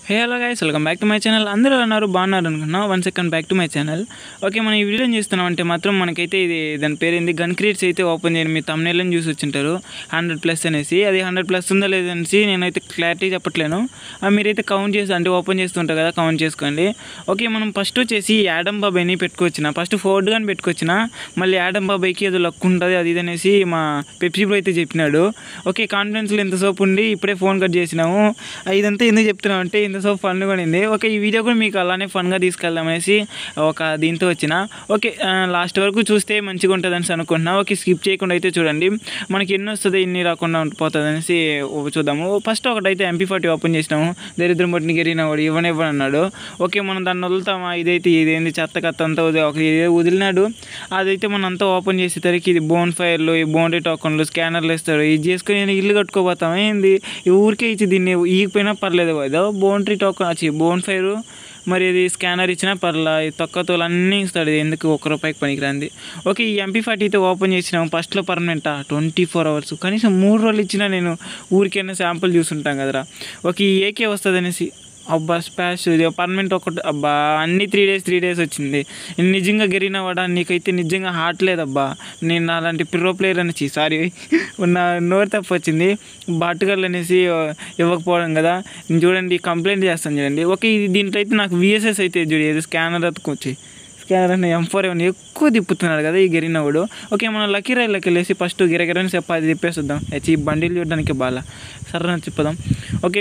hey hello guys welcome back to my channel అందరూ ఎలా ఉన్నారు బాగున్నారు అనుకున్నా one second back to my channel okay మనం ఈ వీడియో ఏం చేస్తున్నాం అంటే మాత్రం మనకైతే ఇది దాని పేరు ఏంది గన్ క్రియేట్స్ అయితే ఓపెన్ చేయండి మీ తమ్నేళ్ళని చూసి వచ్చింటారు హండ్రెడ్ ప్లస్ అనేసి అది హండ్రెడ్ ప్లస్ ఉందా లేదనేసి నేనైతే క్లారిటీ చెప్పట్లేను ఆ, మీరైతే కౌంట్ చేసి అంటే ఓపెన్ చేస్తుంటారు కదా కౌంట్ చేసుకోండి ఓకే మనం ఫస్ట్ వచ్చేసి యాడమ్ బాబాయ్ని పెట్టుకొచ్చిన ఫస్ట్ ఫోర్డ్ గాని పెట్టుకొచ్చిన మళ్ళీ యాడమ్ బాబాయ్కి ఏదో లక్ ఉంటుంది అది ఇది అనేసి మా పెప్సీ బ్రో అయితే చెప్పినాడు ఓకే కాన్ఫిడెన్స్లో ఎంతసేపు ఉండి ఇప్పుడే ఫోన్ కట్ చేసినాము ఆ, ఇదంతా ఎందుకు చెప్తున్నాం అంటే ఇంతసేపు ఫన్ పడింది ఓకే ఈ వీడియో కూడా మీకు అలానే ఫన్గా తీసుకెళ్దాం అనేసి ఒక దీంతో వచ్చిన ఓకే లాస్ట్ వరకు చూస్తే మంచిగా ఉంటుంది అనేసి అనుకుంటున్నా ఓకే స్కిప్ చేయకుండా అయితే చూడండి మనకి ఎన్ని వస్తుంది ఇన్ని రాకుండా పోతుంది అనేసి చూద్దాము ఫస్ట్ ఒకటైతే ఎంపీ ఫార్టీ ఓపెన్ చేసినాము దరిద్రం పట్టిన గెరిన వాడు ఇవ్వనివ్వను అన్నాడు ఓకే మనం దాన్ని వదులుతామా ఇదైతే ఇదేంది చెత్త కత్త అంతా వదిలి ఒక ఇది వదిలినాడు అదైతే మనం అంతా ఓపెన్ చేసేసరికి ఇది బోన్ ఫైర్లు ఈ బౌండరీ టోకన్లు స్కానర్లు ఇస్తాడు ఇది చేసుకుని నేను ఇల్లు కట్టుకోపోతాం ఏంది ఈ ఊరికే ఇచ్చి దీన్ని ఈగిపోయినా పర్లేదు ఏదో బౌండరీ టోకన్ వచ్చి బోన్ ఫైర్ మరి ఇది స్కానర్ ఇచ్చినా పర్లా ఈ తొక్క తోలు అన్నీ ఇస్తాడు ఇది ఎందుకు ఒక్క రూపాయికి పనికిరాంది ఓకే ఈ ఎంపీ ఫార్టీ అయితే ఓపెన్ చేసినాము ఫస్ట్లో పర్మనెంటా ట్వంటీ ఫోర్ అవర్స్ కనీసం మూడు రోజులు ఇచ్చినా నేను ఊరికైనా శాంపుల్ చూసుంటాం కదరా ఓకే ఈ ఏకే వస్తుంది అనేసి అబ్బా స్పాష్ ఇది పర్మనెంట్ ఒకటి అబ్బా అన్ని త్రీ డేస్ త్రీ డేస్ వచ్చింది నేను నిజంగా గెరిన వాడా నీకైతే నిజంగా హార్ట్ లేదబ్బా నేను అలాంటి పిర్రో ప్లేయర్ అనేసి సారీ నా నోరు తప్పు వచ్చింది బాటుగర్లు అనేసి ఇవ్వకపోవడం కదా నేను చూడండి కంప్లైంట్ చేస్తాను చూడండి ఓకే ఇది దీంట్లో అయితే నాకు విఎస్ఎస్ అయితే చూడు ఏదో స్కానర్ అతుకొచ్చి స్కానర్ అని ఎం ఫోర్ ఏమన్నా ఎక్కువ తిప్పుతున్నాడు కదా ఈ గెరినవాడు ఓకే మనం లక్కీ రైల్లోకి వెళ్ళేసి ఫస్ట్ గిరగిరని చెప్పి అది తిప్పేస్తుందాం వచ్చి ఈ బండిలు చూడడానికి బాగా సర్రని తిప్పుదాం ఓకే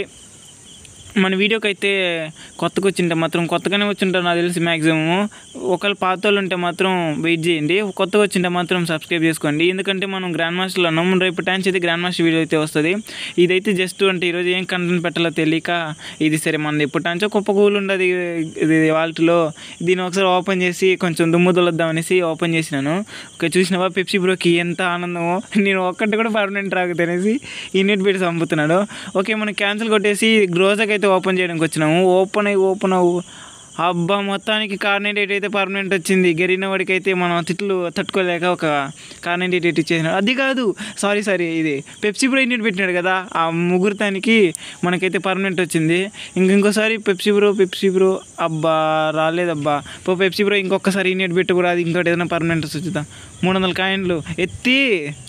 మన వీడియోకి అయితే కొత్తగా వచ్చింటే మాత్రం కొత్తగానే వచ్చింటారు నాకు తెలిసి మ్యాక్సిమం ఒకవేళ పాత వాళ్ళు ఉంటే మాత్రం వెయిట్ చేయండి కొత్తగా వచ్చింటే మాత్రం సబ్స్క్రైబ్ చేసుకోండి ఎందుకంటే మనం గ్రాండ్ మాస్టర్లో ఉన్నాం రేపు టైమ్స్ అయితే గ్రాండ్ మాస్టర్ వీడియో అయితే వస్తుంది ఇదైతే జస్ట్ అంటే ఈరోజు ఏం కంటెంట్ పెట్టాలో తెలియక ఇది సరే మనది ఎప్పుడు టైమ్స్ కుప్ప కూలు ఉండదు ఇది వాల్ట్లో దీన్ని ఒకసారి ఓపెన్ చేసి కొంచెం దుమ్ము దొలద్దాం అనేసి ఓపెన్ చేసినాను ఓకే చూసినావా పెప్సీ బ్రోకి ఎంత ఆనందమో నేను ఒక్కటి కూడా పర్మనెంట్ రాకుతుంది అనేసి ఇన్నిట్ పెట్టి చంపుతున్నాడు ఓకే మనం క్యాన్సిల్ కొట్టేసి గ్రోజాకి అయితే ఓపెన్ చేయడానికి వచ్చినాము ఓపెన్ అయ్యి ఓపెన్ అవ్వు అబ్బా మొత్తానికి కార్నెట్ అయితే పర్మనెంట్ వచ్చింది గెరిన వాడికి అయితే మనం తిట్లు తట్టుకోలేక ఒక కార్నెట్ ఎయిట్ ఇచ్చేసినాడు అది కాదు సారీ సారీ ఇది పెప్సీ బ్రో ఇన్నిట్ పెట్టినాడు కదా ఆ ముగ్గురుతానికి మనకైతే పర్మనెంట్ వచ్చింది ఇంక ఇంకోసారి పెప్సీ బ్రో పెప్సీ బ్రో అబ్బా రాలేదబ్బా పో పెప్సీ బ్రో ఇంకొకసారి ఇన్నిట్ పెట్టు కూడా అది ఇంకోటి ఏదైనా పర్మనెంట్ వచ్చుద్దాం మూడు వందల కాయిన్లు ఎత్తి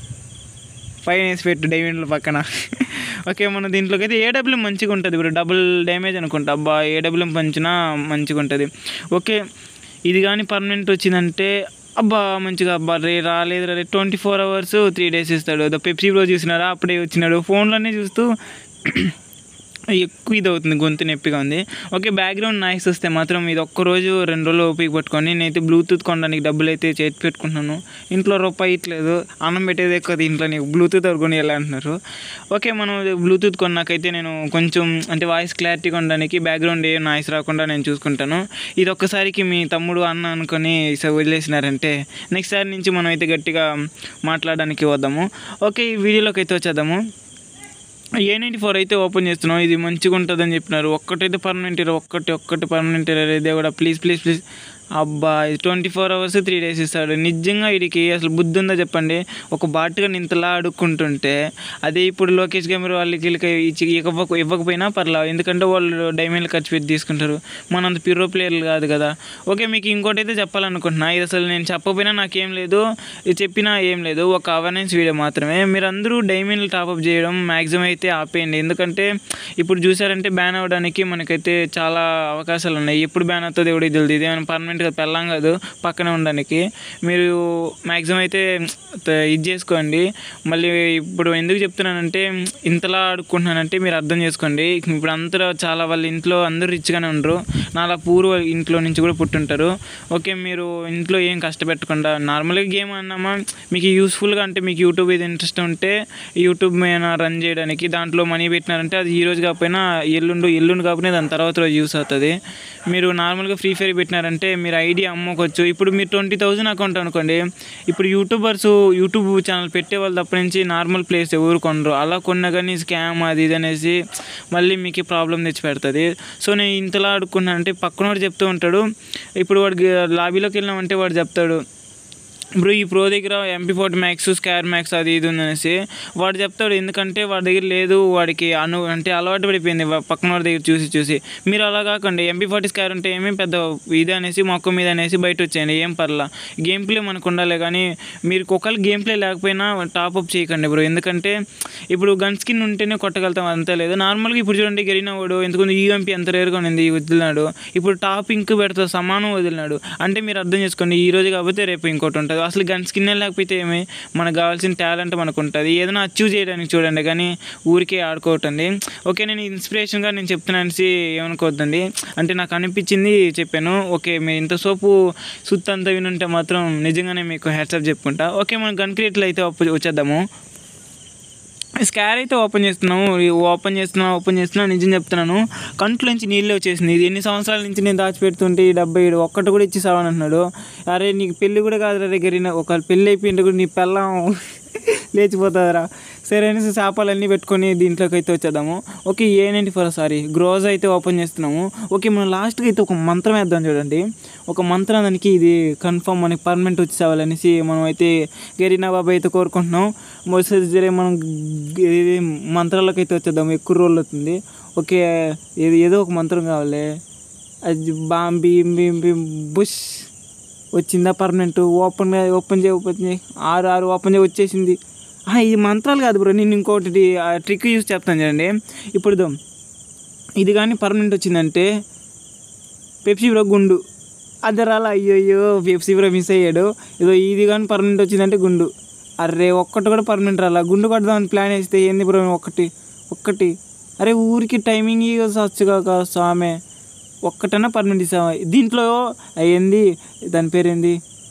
పైన వేసి పెట్టు డైమండ్ల పక్కన ఓకే మన దీంట్లోకి అయితే ఏడబ్ల్యూఎం మంచిగా ఉంటుంది ఇప్పుడు డబుల్ డ్యామేజ్ అనుకుంటా అబ్బా ఏడబ్ల్యూఎం పంచినా మంచిగా ఉంటుంది ఓకే ఇది కానీ పర్మనెంట్ వచ్చిందంటే అబ్బా మంచిగా అబ్బా రే రాలేదు రే twenty four hours three days ఇస్తాడు ఏదో పెప్సీ బ్రో చూసినారా అప్పుడే వచ్చినాడు ఫోన్లోనే చూస్తూ ఎక్కువ ఇది అవుతుంది గొంతు నొప్పిగా ఉంది ఓకే బ్యాక్గ్రౌండ్ నాయిస్ వస్తే మాత్రం ఇది ఒక్క రోజు రెండు రోజులు ఓపిక పట్టుకొని నేనైతే బ్లూటూత్ కొనడానికి డబ్బులు అయితే చేతి పెట్టుకుంటున్నాను ఇంట్లో రూపాయి ఇట్లేదు అన్నం పెట్టేది ఎక్కువ ఇంట్లో నీకు బ్లూటూత్ కొనుక్కొని ఎలా అంటున్నారు ఓకే మనం బ్లూటూత్ కొన్నాకైతే నేను కొంచెం అంటే వాయిస్ క్లారిటీ కొనడానికి బ్యాక్గ్రౌండ్ ఏ నాయిస్ రాకుండా నేను చూసుకుంటాను ఇది ఒక్కసారికి మీ తమ్ముడు అన్న అనుకొని స- వదిలేసినారంటే నెక్స్ట్ సారి నుంచి మనం అయితే గట్టిగా మాట్లాడడానికి వద్దాము ఓకే ఈ వీడియోలోకి అయితే వచ్చేద్దాము ఏ నైంటీ ఫోర్ అయితే ఓపెన్ చేస్తున్నాం ఇది మంచిగా ఉంటుందని చెప్పినారు ఒక్కటైతే పర్మనెంట్ ఇరవై ఒక్కటి ఒక్కటి పర్మనెంట్ ఇరవై ఇదే కూడా ప్లీజ్ ప్లీజ్ ప్లీజ్ అబ్బా ఇది twenty four hours three days ఇస్తాడు నిజంగా వీడికి అసలు బుద్ధి ఉందా చెప్పండి ఒక బాటుగా ఇంతలా అడుక్కుంటుంటే అదే ఇప్పుడు లోకేష్ గమర్ వాళ్ళకి వీళ్ళకి ఇచ్చి ఇవ్వక ఇవ్వకపోయినా పర్లా ఎందుకంటే వాళ్ళు డైమండ్లు ఖర్చు పెట్టి తీసుకుంటారు మనంత ప్యూరో ప్లేయర్లు కాదు కదా ఓకే మీకు ఇంకోటి అయితే చెప్పాలనుకుంటున్నా ఇది అసలు నేను చెప్పకపోయినా నాకేం లేదు ఇది చెప్పినా ఏం లేదు ఒక అవేర్నెస్ వీడియో మాత్రమే మీరు అందరూ డైమండ్లు టాప్అప్ చేయడం మ్యాక్సిమం అయితే ఆపేయండి ఎందుకంటే ఇప్పుడు చూసారంటే బ్యాన్ అవ్వడానికి మనకైతే చాలా అవకాశాలు ఉన్నాయి ఎప్పుడు బ్యాన్ అవుతుంది ఎవరికి తెలియదు ఇదేమైనా పర్మనెంట్గా పెళ్ళం కాదు పక్కనే ఉండడానికి మీరు మ్యాక్సిమం అయితే త- ఇది చేసుకోండి మళ్ళీ ఇప్పుడు ఎందుకు చెప్తున్నానంటే ఇంతలా ఆడుకుంటున్నానంటే మీరు అర్థం చేసుకోండి ఇప్పుడు అందరూ చాలా వాళ్ళ ఇంట్లో అందరూ రిచ్గానే ఉండరు నాలా పూర్వ ఇంట్లో నుంచి కూడా పుట్టుంటారు ఓకే మీరు ఇంట్లో ఏం కష్టపెట్టకుండా నార్మల్గా గేమ్ అన్నామా మీకు యూస్ఫుల్గా అంటే మీకు యూట్యూబ్ ఇది ఇంట్రెస్ట్ ఉంటే యూట్యూబ్ మీద రన్ చేయడానికి దాంట్లో మనీ పెట్టినారంటే అది ఈ రోజు కాకపోయినా ఎల్లుండు ఎల్లుండి కాకపోయినా దాని తర్వాత రోజు యూస్ అవుతుంది మీరు నార్మల్గా ఫ్రీ ఫైర్ పెట్టినారంటే మీరు ఐడి అమ్ముకోవచ్చు ఇప్పుడు మీరు ట్వంటీ థౌజండ్ అకౌంట్ అనుకోండి ఇప్పుడు యూట్యూబర్స్ యూట్యూబ్ ఛానల్ పెట్టే వాళ్ళు తప్ప నుంచి నార్మల్ ప్లేస్ ఎవరు కొనరు అలా కొన్నా కానీ స్కామ్ అది ఇది అనేసి మళ్ళీ మీకు ప్రాబ్లం తెచ్చి పెడుతుంది సో నేను ఇంతలా ఆడుకున్నానంటే పక్కన వాడు చెప్తూ ఉంటాడు ఇప్పుడు వాడికి లాబీలోకి వెళ్ళినామంటే వాడు చెప్తాడు బ్రో ఈ ప్రో దగ్గర MP forty max scar max అది ఇది ఉందనేసి వాడు చెప్తాడు ఎందుకంటే వాడి దగ్గర లేదు వాడికి అను అంటే అలవాటు పడిపోయింది వా- పక్కన వాడి దగ్గర చూసి చూసి మీరు అలా కాకండి ఎంపీ ఫార్టీ స్కార్ ఉంటే ఏమీ పెద్ద ఇది అనేసి మొక్క మీద అనేసి బయట వచ్చేయండి ఏం పర్లా గేమ్ ప్లే మనకు ఉండాలి కానీ మీరు ఒకళ్ళు గేమ్ ప్లే లేకపోయినా టాప్అప్ చేయకండి బ్రో ఎందుకంటే ఇప్పుడు గన్ స్కిన్ ఉంటేనే కొట్టగలుగుతాం అంతే లేదు నార్మల్గా ఇప్పుడు చూడండి గెలిన వాడు ఎందుకంటే యూఎంపీ ఎంత రేరుగా ఉంది వదిలినాడు ఇప్పుడు టాప్ ఇంక్ పెడతా సమానం వదిలినాడు అంటే మీరు అర్థం చేసుకోండి ఈ రోజు కాకపోతే రేపు ఇంకోటి ఉంటుంది అసలు గన్ స్కిన్ లేకపోతే ఏమి మనకు కావాల్సిన టాలెంట్ మనకు ఉంటుంది ఏదైనా అచీవ్ చేయడానికి చూడండి కానీ ఊరికే ఆడుకోవటండి ఓకే నేను ఇన్స్పిరేషన్గా నేను చెప్తున్నాను ఏమనుకోవద్దండి అంటే నాకు అనిపించింది చెప్పాను ఓకే మీరు ఇంత సోపు సుత్తి అంతా వినుంటే మాత్రం నిజంగానే మీకు హ్యాట్సప్ చెప్పుకుంటా ఓకే మనం గన్ క్రియేట్లో అయితే వచ్చి- వచ్చేద్దాము స్కార్ అయితే ఓపెన్ చేస్తున్నాము ఈ ఓపెన్ చేస్తున్నా ఓపెన్ చేస్తున్నా నిజం చెప్తున్నాను కంట్లోంచి నీళ్ళే వచ్చేసింది ఇది ఎన్ని సంవత్సరాల నుంచి నేను దాచిపెడుతుంటే ఈ డెబ్బై ఏడు ఒక్కటి కూడా ఇచ్చి సావని అంటున్నాడు అరే నీకు పెళ్ళి కూడా కాదు దగ్గర ఒక పెళ్ళి అయిపోయింది కూడా నీ పెళ్ళం లేచిపోతుందిరా సరే అనేసి చేపలన్నీ పెట్టుకొని దీంట్లోకి అయితే వచ్చేద్దాము okay A ninety four sorry Groza అయితే ఓపెన్ చేస్తున్నాము ఓకే మనం లాస్ట్కి అయితే ఒక మంత్రం వేద్దాం చూడండి ఒక మంత్రానికి ఇది కన్ఫర్మ్ మనకి పర్మనెంట్ వచ్చి చావాలనేసి మనం అయితే గెరీనా బాబా అయితే కోరుకుంటున్నాం మొదటి జరే మనం గ- ఇది మంత్రాలకు అయితే వచ్చేద్దాం ఎక్కువ రోజులు అవుతుంది ఓకే ఏది ఏదో ఒక మంత్రం కావాలి అది బామ్ బీమ్ బీమ్ బీమ్ బుష్ వచ్చిందా పర్మనెంట్ ఓపెన్ ఓపెన్ చేయి ఓపెన్ చేయి ఆరు ఆరు ఓపెన్ చేయి వచ్చేసింది ఆ, ఇది మంత్రాలు కాదు బ్రో నేను ఇంకోటి ట్రిక్ యూస్ చెప్తాను చూడండి ఇప్పుడు ఇదో, ఇది కానీ పర్మనెంట్ వచ్చిందంటే పెప్సీ బ్రో గుండు అదరాల అయ్యో అయ్యో పెప్సీ బ్రో మిస్ అయ్యాడు ఇదో ఇది కానీ పర్మనెంట్ వచ్చిందంటే గుండు అరే ఒక్కటి కూడా పర్మనెంట్ రాలా గుండు కొడదామని ప్లాన్ వేస్తే ఏంది బ్రో ఒక్కటి ఒక్కటి అరే ఊరికి టైమింగ్ వచ్చు కాక స్వామి ఒక్కటన్నా పర్మనెంట్ ఇస్తావా దీంట్లో ఏంది దాని పేరేంది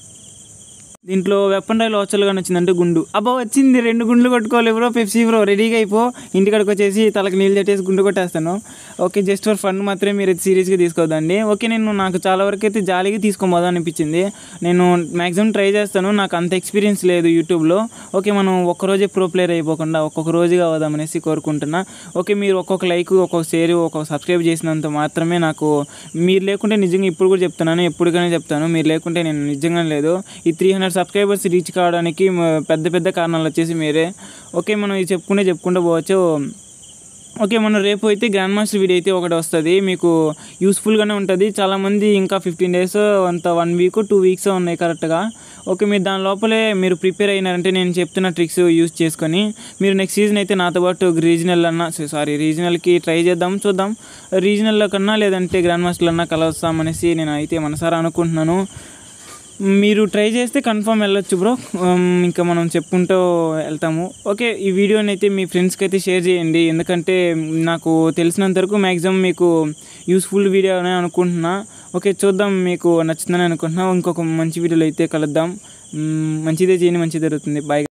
దీంట్లో వెపన్ రైలు వచ్చలు కానీ వచ్చిందంటే గుండు అబ్బా వచ్చింది రెండు గుండ్లు కొట్టుకోవాలి బ్రో పెప్సీ బ్రో రెడీగా అయిపో ఇంటికాడికి వచ్చేసి తలకి నీళ్ళు చెట్టేసి గుండు కొట్టేస్తాను ఓకే జస్ట్ ఫర్ ఫన్ మాత్రమే మీరు సీరియస్గా తీసుకోవద్దండి ఓకే నేను నాకు చాలా వరకు అయితే జాలీగా తీసుకోబోదా అనిపించింది నేను మ్యాక్సిమం ట్రై చేస్తాను నాకు అంత ఎక్స్పీరియన్స్ లేదు యూట్యూబ్లో ఓకే మనం ఒక్కరోజే ప్రో ప్లేయర్ అయిపోకుండా ఒక్కొక్క రోజుగా అవుదామనేసి కోరుకుంటున్నా ఓకే మీరు ఒక్కొక్క లైక్ ఒక్కొక్క షేర్ ఒక్కొక్క సబ్స్క్రైబ్ చేసినంత మాత్రమే నాకు మీరు లేకుంటే నిజంగా ఇప్పుడు కూడా చెప్తున్నాను ఎప్పటికైనా చెప్తాను మీరు లేకుంటే నేను నిజంగా లేదు ఈ త్రీ హండ్రెడ్ సబ్స్క్రైబర్స్ రీచ్ కావడానికి మ- పెద్ద పెద్ద కారణాలు వచ్చేసి మీరే ఓకే మనం ఇది చెప్పుకుంటే చెప్పుకుంటూ పోవచ్చు ఓకే మన రేపు అయితే గ్రాండ్ మాస్టర్ వీడియో అయితే ఒకటి వస్తుంది మీకు యూస్ఫుల్గానే ఉంటుంది చాలామంది ఇంకా ఫిఫ్టీన్ డేస్ అంత వన్ వీక్ టూ వీక్స్ ఉన్నాయి కరెక్ట్గా ఓకే మీరు దాని లోపలే మీరు ప్రిపేర్ అయినారంటే నేను చెప్తున్న ట్రిక్స్ యూస్ చేసుకొని మీరు నెక్స్ట్ సీజన్ అయితే నాతో పాటు రీజనల్ అన్నా సారీ రీజనల్కి ట్రై చేద్దాం చూద్దాం రీజనల్లో కన్నా లేదంటే గ్రాండ్ మాస్టర్లు అన్నా కలుస్తామనేసి నేను అయితే మనసారా అనుకుంటున్నాను మీరు ట్రై చేస్తే కన్ఫర్మ్ వెళ్ళొచ్చు బ్రో ఉమ్, ఇంకా మనం చెప్పుకుంటూ వెళ్తాము ఓకే ఈ వీడియోని అయితే మీ ఫ్రెండ్స్కి అయితే షేర్ చేయండి ఎందుకంటే నాకు తెలిసినంత వరకు మ్యాక్సిమం మీకు యూస్ఫుల్ వీడియో అని అనుకుంటున్నా ఓకే చూద్దాం మీకు నచ్చుతుందని అనుకుంటున్నా ఇంకొక మంచి వీడియోలో అయితే కలుద్దాం ఉమ్, మంచిదే చేయండి మంచి జరుగుతుంది బాయ్